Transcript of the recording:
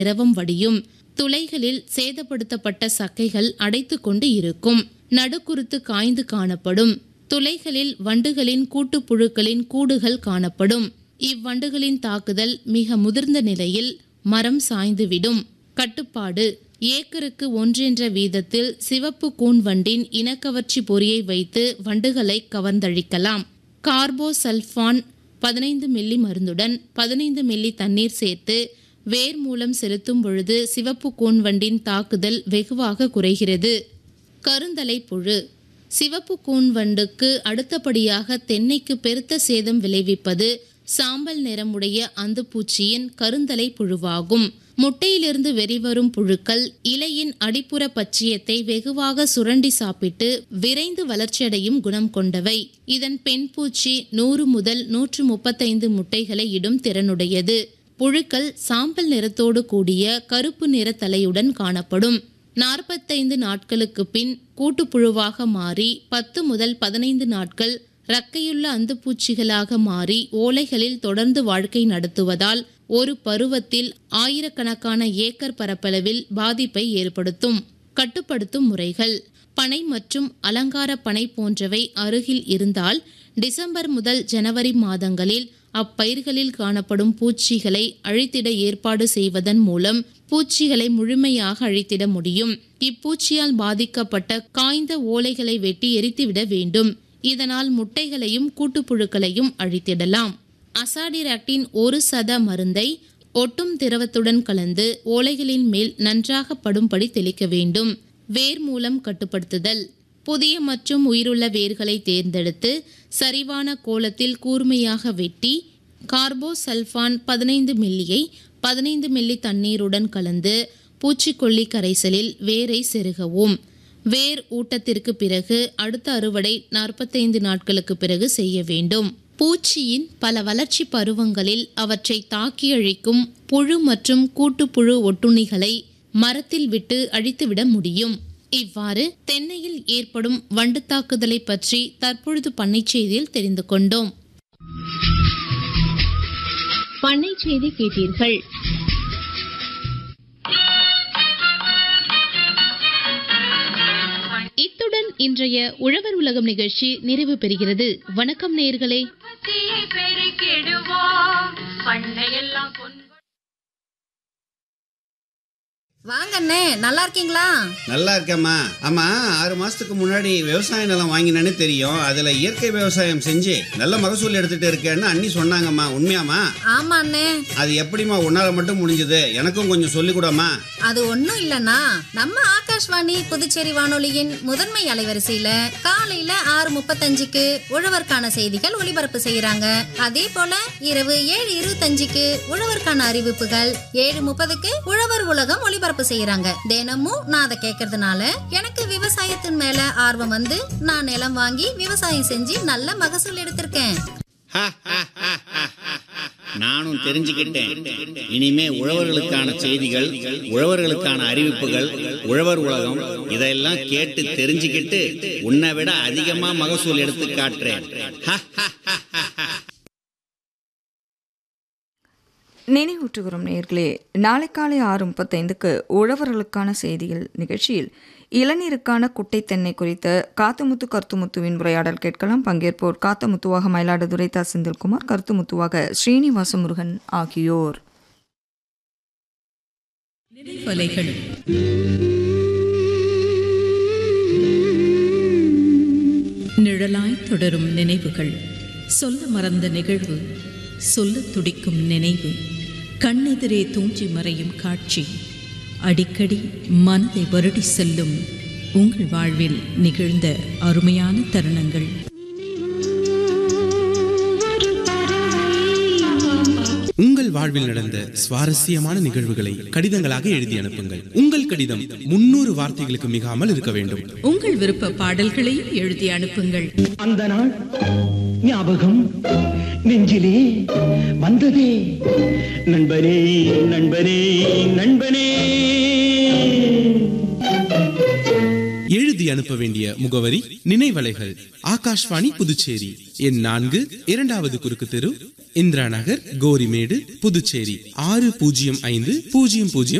திரவம் வடியும் துளைகளில் சேதப்படுத்தப்பட்ட சக்கைகள் அடைத்துக் கொண்டு இருக்கும் நடுக்குருத்து காய்ந்து காணப்படும் துளைகளில் வண்டுகளின் கூட்டுப்புழுக்களின் கூடுகள் காணப்படும் இவ்வண்டுகளின் தாக்குதல் மிக முதிர்ந்த நிலையில் மரம் சாய்ந்துவிடும் கட்டுப்பாடு ஏக்கருக்கு ஒன்றென்ற வீதத்தில் சிவப்பு கூன் வண்டின் இனக்கவர்ச்சி பொறியை வைத்து வண்டுகளை கவர்ந்தழிக்கலாம் கார்போசல்ஃபான் பதினைந்து மில்லி மருந்துடன் பதினைந்து மில்லி தண்ணீர் சேர்த்து வேர் மூலம் செலுத்தும் பொழுது சிவப்பு கூன் வண்டின் தாக்குதல் வெகுவாக குறைகிறது கருந்தலை புழு சிவப்பு கூன் வண்டுக்கு அடுத்தபடியாக தென்னைக்கு பெருத்த சேதம் விளைவிப்பது சாம்பல் நிறமுடைய அந்துப்பூச்சியின் கருந்தலை புழுவாகும் முட்டையிலிருந்து வெளிவரும் புழுக்கள் இலையின் அடிப்புற பச்சியத்தை வெகுவாக சுரண்டி சாப்பிட்டு விரைந்து வளர்ச்சியடையும் குணம் கொண்டவை இதன் பெண் பூச்சி நூறு முதல் நூற்று முப்பத்தைந்து முட்டைகளை இடும் திறனுடையது புழுக்கள் சாம்பல் நிறத்தோடு கூடிய கருப்பு நிற தலையுடன் காணப்படும் நாற்பத்தைந்து நாட்களுக்கு பின் கூட்டுப்புழுவாக மாறி பத்து முதல் பதினைந்து நாட்கள் ரக்கையுள்ள அந்துப்பூச்சிகளாக மாறி ஓலைகளில் தொடர்ந்து வாழ்க்கை நடத்துவதால் ஒரு பருவத்தில் ஆயிரக்கணக்கான ஏக்கர் பரப்பளவில் பாதிப்பை ஏற்படுத்தும் கட்டுப்படுத்தும் முறைகள் பனை மற்றும் அலங்கார பனை போன்றவை அருகில் இருந்தால் டிசம்பர் முதல் ஜனவரி மாதங்களில் அப்பயிர்களில் காணப்படும் பூச்சிகளை அழித்திட ஏற்பாடு செய்வதன் மூலம் பூச்சிகளை முழுமையாக அழித்திட முடியும் இப்பூச்சியால் பாதிக்கப்பட்ட காய்ந்த ஓலைகளை வெட்டி எரித்துவிட வேண்டும் இதனால் முட்டைகளையும் கூட்டுப்புழுக்களையும் அழித்திடலாம் அசாடிராக்டின் ஒரு சத மருந்தை ஒட்டும் திரவத்துடன் கலந்து ஓலைகளின் மேல் நன்றாக படும்படி தெளிக்க வேண்டும் வேர் மூலம் கட்டுப்படுத்துதல் புதிய மற்றும் உயிருள்ள வேர்களை தேர்ந்தெடுத்து சரிவான கோலத்தில் கூர்மையாக வெட்டி கார்போசல்ஃபான் பதினைந்து மில்லியை பதினைந்து மில்லி தண்ணீருடன் கலந்து பூச்சிக்கொல்லி கரைசலில் வேரை செருகவும் வேர் ஊட்டத்திற்கு பிறகு அடுத்த அறுவடை நாற்பத்தைந்து நாட்களுக்கு பிறகு செய்ய வேண்டும் பூச்சியின் பல வளர்ச்சி பருவங்களில் அவற்றை தாக்கி அழிக்கும் புழு மற்றும் கூட்டுப்புழு ஒட்டுண்ணிகளை மரத்தில் விட்டு அழித்துவிட முடியும் இவ்வாறு தென்னையில் ஏற்படும் வண்டு தாக்குதலை பற்றி தற்பொழுது பண்ணை செய்தியில் தெரிந்து கொண்டோம் பண்ணை செய்தி கேட்டீர்கள் இத்துடன் இன்றைய உழவர் உலகம் நிகழ்ச்சி நிறைவு பெறுகிறது வணக்கம் நேயர்களே உற்பத்தியை பெருக்கிடுவோம் பண்ணையெல்லாம் பொன் வாங்க அண்ணே நல்லா இருக்கீங்களா நல்லா இருக்கேம்மா ஆமா ஆறு மாசத்துக்கு முன்னாடி விவசாய நிலம் வாங்கினேன்னு தெரியும் அதுல இயற்கை விவசாயம் செஞ்சு நல்ல மகசூல் எடுத்துட்டு இருக்கேன்னு அண்ணி சொன்னாங்கம்மா உண்மையாம்மா ஆமா அண்ணே அது எப்படிம்மா உன்னால மட்டும் முடிஞ்சது எனக்கும் கொஞ்சம் சொல்லிக் கூடம்மா அது ஒண்ணும் இல்லனா நம்ம ஆகாஷ்வாணி புதுச்சேரி வானொலியின் முதன்மை அலைவரிசையில காலையில ஆறு முப்பத்தஞ்சுக்கு உழவர்க்கான செய்திகள் ஒளிபரப்பு செய்யறாங்க அதே போல இரவு ஏழு இருபத்தஞ்சுக்கு உழவர்க்கான அறிவிப்புகள் ஏழு முப்பதுக்கு உழவர் உலகம் ஒளிபரப்பு செய்யறாங்க தினமும் நான் அதை கேட்கறதுனால எனக்கு விவசாயத்தின் மேல ஆர்வம் வந்து நான் நிலம் வாங்கி விவசாயம் செஞ்சு நல்ல மகசூல் எடுத்திருக்கேன் நானும் தெரிஞ்சுக்கிட்டேன் இனிமே உழவர்களுக்கான செய்திகள் உழவர்களுக்கான அறிவிப்புகள் உழவர் உலகம் இதெல்லாம் கேட்டு தெரிஞ்சுக்கிட்டு உன்னை விட அதிகமா மகசூல் எடுத்து காட்டுறேன் நினைவூற்றுகிறோம் நேர்களே நாளை காலை ஆறு முப்பத்தைந்துக்கு உழவர்களுக்கான செய்திகள் நிகழ்ச்சியில் இளநீருக்கான குட்டை தென்னை குறித்த காத்தமுத்து கருத்துமுத்துவின் உரையாடல் கேட்கலாம் பங்கேற்போர் காத்தமுத்துவாக மயிலாடுதுறை தா செந்தில்குமார் கருத்துமுத்துவாக ஸ்ரீனிவாச முருகன் ஆகியோர் நினைவலைகள் நிழலாய் தொடரும் நினைவுகள் சொல்ல மறந்த நிகழ்வு சொல்ல துடிக்கும் நினைவு கண்ணெதிரே தூஞ்சி மறையும் காட்சி அடிக்கடி மனதை வருடி செல்லும் உங்கள் வாழ்வில் நிகழ்ந்த அருமையான தருணங்கள் உங்கள் வாழ்வில் நடந்த சுவாரஸ்யமான நிகழ்வுகளை கடிதங்களாக எழுதி அனுப்புங்கள் உங்கள் கடிதம் முன்னூறு வார்த்தைகளுக்கு மிகாமல் இருக்க வேண்டும் உங்கள் விருப்ப பாடல்களையும் எழுதி அனுப்புங்கள் அந்த நாள் ஞாபகம் நெஞ்சிலே வந்ததே நண்பனே நண்பனே நண்பனே எழுதி அனுப்ப வேண்டிய முகவரி நினைவலைகள் ஆகாஷ்வாணி புதுச்சேரி எண் நான்கு இரண்டாவது குறுக்கு தெரு இந்திரா நகர் கோரிமேடு புதுச்சேரி ஆறு பூஜ்ஜியம் ஐந்து பூஜ்ஜியம் பூஜ்ஜியம்